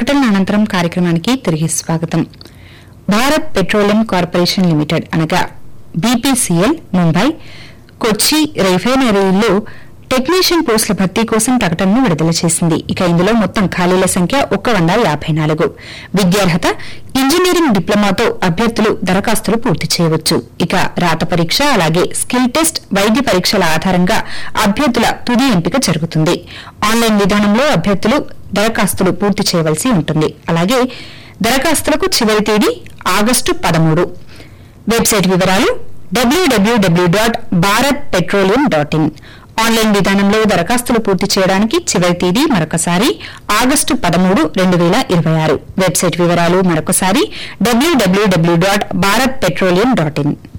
ప్రకటనల అనంతరం కార్యక్రమానికి తిరిగి స్వాగతం భారత్ పెట్రోలియం కార్పొరేషన్ లిమిటెడ్ అనగా బీపీసీఎల్ ముంబై కొచ్చి రైఫైనరీల్లో టెక్నీషియన్ పోస్టుల భర్తీ కోసం ప్రకటనను విడుదల చేసింది ఇక ఇందులో మొత్తం ఖాళీల సంఖ్య ఒక్క వంద యాభై నాలుగు విద్యార్హత ఇంజనీరింగ్ డిప్లొమాతో అభ్యర్థులు దరఖాస్తులు పూర్తి చేయవచ్చు ఇక రాత పరీక్ష అలాగే స్కిల్ టెస్ట్ వైద్య పరీక్షల ఆధారంగా అభ్యర్థుల తుది ఎంపిక జరుగుతుంది ఆన్లైన్ విధానంలో అభ్యర్థులు దరఖాస్తులు పూర్తి చేయవలసి ఉంటుంది అలాగే దరఖాస్తులకు చివరి తేదీ ఆగస్టు పదమూడు వెబ్సైట్ వివరాలు WWW dot Bharat petroleum dot in online విధానంలో దరఖాస్తులు పూర్తి చేయడానికి చివరి తేదీ మరొకసారి ఆగస్టు పదమూడు రెండు వేల ఇరవై ఆరు వెబ్సైట్ వివరాలు మరొకసారి WWW dot Bharat petroleum dot in